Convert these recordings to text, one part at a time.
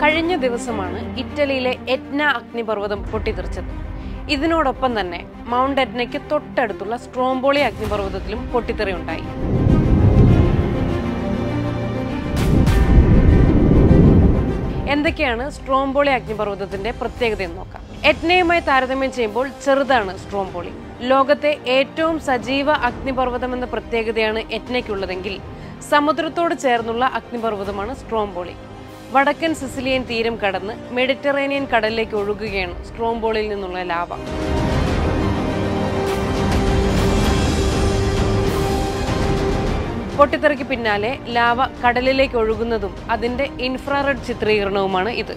കഴിഞ്ഞ ദിവസമാണ് ഇറ്റലിയിലെ എറ്റ്ന അഗ്നിപർവ്വതം പൊട്ടിത്തെറിച്ചത് ഇതിനോടൊപ്പം തന്നെ മൗണ്ട് എറ്റ്നയ്ക്ക് തൊട്ടടുത്തുള്ള സ്ട്രോംബോളി അഗ്നിപർവ്വതത്തിലും പൊട്ടിത്തെറിയുണ്ടായി എന്തൊക്കെയാണ് സ്ട്രോംബോളി അഗ്നിപർവ്വതത്തിന്റെ പ്രത്യേകത എന്ന് നോക്കാം എറ്റ്നയുമായി താരതമ്യം ചെയ്യുമ്പോൾ ചെറുതാണ് സ്ട്രോംബോളി ലോകത്തെ ഏറ്റവും സജീവ അഗ്നിപർവ്വതം എന്ന പ്രത്യേകതയാണ് എറ്റ്നയ്ക്കുള്ളതെങ്കിൽ സമുദ്രത്തോട് ചേർന്നുള്ള അഗ്നിപർവ്വതമാണ് സ്ട്രോംബോളി വടക്കൻ സിസിലിയൻ തീരം കടന്ന് മെഡിറ്ററേനിയൻ കടലിലേക്ക് ഒഴുകുകയാണ് സ്ട്രോംബോളിയിൽ നിന്നുള്ള ലാവ പൊട്ടിത്തെറിക്ക് പിന്നാലെ ലാവ കടലിലേക്ക് ഒഴുകുന്നതും അതിന്റെ ഇൻഫ്രാറെഡ് ചിത്രീകരണവുമാണ് ഇത്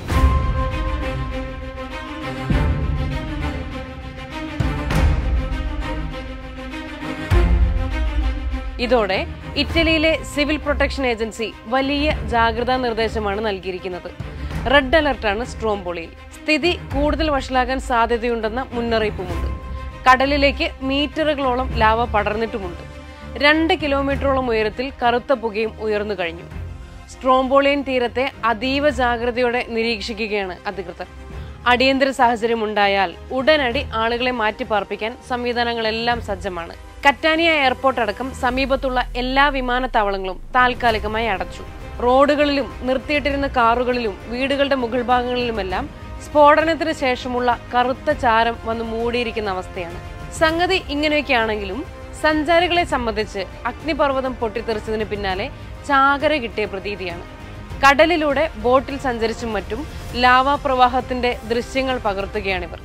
ഇതോടെ ഇറ്റലിയിലെ സിവിൽ പ്രൊട്ടക്ഷൻ ഏജൻസി വലിയ ജാഗ്രതാ നിർദ്ദേശമാണ് നൽകിയിരിക്കുന്നത് റെഡ് അലർട്ടാണ് സ്ട്രോംബോളിയിൽ സ്ഥിതി കൂടുതൽ വഷളാകാൻ സാധ്യതയുണ്ടെന്ന മുന്നറിയിപ്പുമുണ്ട് കടലിലേക്ക് മീറ്ററുകളോളം ലാവ പടർന്നിട്ടുമുണ്ട് രണ്ട് കിലോമീറ്ററോളം ഉയരത്തിൽ കറുത്ത പുകയും ഉയർന്നു കഴിഞ്ഞു സ്ട്രോംബോളിയൻ തീരത്തെ അതീവ ജാഗ്രതയോടെ നിരീക്ഷിക്കുകയാണ് അധികൃതർ അടിയന്തര സാഹചര്യം ഉണ്ടായാൽ ഉടനടി ആളുകളെ മാറ്റിപ്പാർപ്പിക്കാൻ സംവിധാനങ്ങളെല്ലാം സജ്ജമാണ് കറ്റാനിയ എയർപോർട്ട് അടക്കം സമീപത്തുള്ള എല്ലാ വിമാനത്താവളങ്ങളും താൽക്കാലികമായി അടച്ചു റോഡുകളിലും നിർത്തിയിട്ടിരുന്ന കാറുകളിലും വീടുകളുടെ മുകൾ ഭാഗങ്ങളിലുമെല്ലാം സ്ഫോടനത്തിന് ശേഷമുള്ള കറുത്ത ചാരം വന്ന് മൂടിയിരിക്കുന്ന അവസ്ഥയാണ് സംഗതി ഇങ്ങനെയൊക്കെയാണെങ്കിലും സഞ്ചാരികളെ സംബന്ധിച്ച് അഗ്നിപർവ്വതം പൊട്ടിത്തെറിച്ചതിന് പിന്നാലെ ചാകര കിട്ടിയ പ്രതീതിയാണ് കടലിലൂടെ ബോട്ടിൽ സഞ്ചരിച്ചും മറ്റും ലാവാ പ്രവാഹത്തിന്റെ ദൃശ്യങ്ങൾ പകർത്തുകയാണിവർ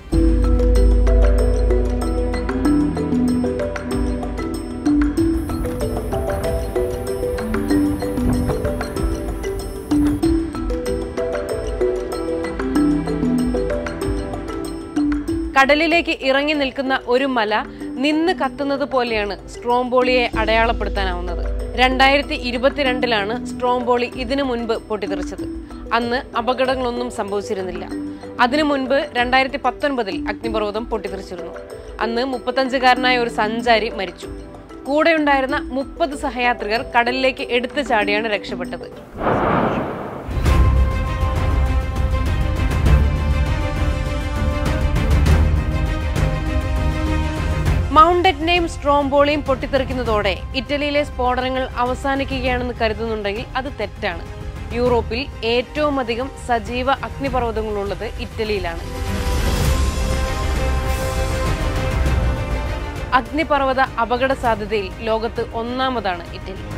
കടലിലേക്ക് ഇറങ്ങി നിൽക്കുന്ന ഒരു മല നിന്ന് കത്തുന്നത് പോലെയാണ് സ്ട്രോംബോളിയെ അടയാളപ്പെടുത്താനാവുന്നത് രണ്ടായിരത്തി ഇരുപത്തിരണ്ടിലാണ് സ്ട്രോംബോളി ഇതിനു മുൻപ് പൊട്ടിത്തെറിച്ചത് അന്ന് അപകടങ്ങളൊന്നും സംഭവിച്ചിരുന്നില്ല അതിനു മുൻപ് രണ്ടായിരത്തി പത്തൊൻപതിൽ അഗ്നിപർവ്വതം പൊട്ടിത്തെറിച്ചിരുന്നു അന്ന് മുപ്പത്തഞ്ചുകാരനായ ഒരു സഞ്ചാരി മരിച്ചു കൂടെയുണ്ടായിരുന്ന മുപ്പത് സഹയാത്രികർ കടലിലേക്ക് എടുത്തു ചാടിയാണ് രക്ഷപ്പെട്ടത് മൗണ്ട് എറ്റ്നയും സ്ട്രോംബോളിയും പൊട്ടിത്തെറിക്കുന്നതോടെ ഇറ്റലിയിലെ സ്ഫോടനങ്ങൾ അവസാനിക്കുകയാണെന്ന് കരുതുന്നുണ്ടെങ്കിൽ അത് തെറ്റാണ് യൂറോപ്പിൽ ഏറ്റവും അധികം സജീവ അഗ്നിപർവ്വതങ്ങളുള്ളത് ഇറ്റലിയിലാണ് അഗ്നിപർവ്വത അപകട സാധ്യതയിൽ ലോകത്ത് ഒന്നാമതാണ് ഇറ്റലി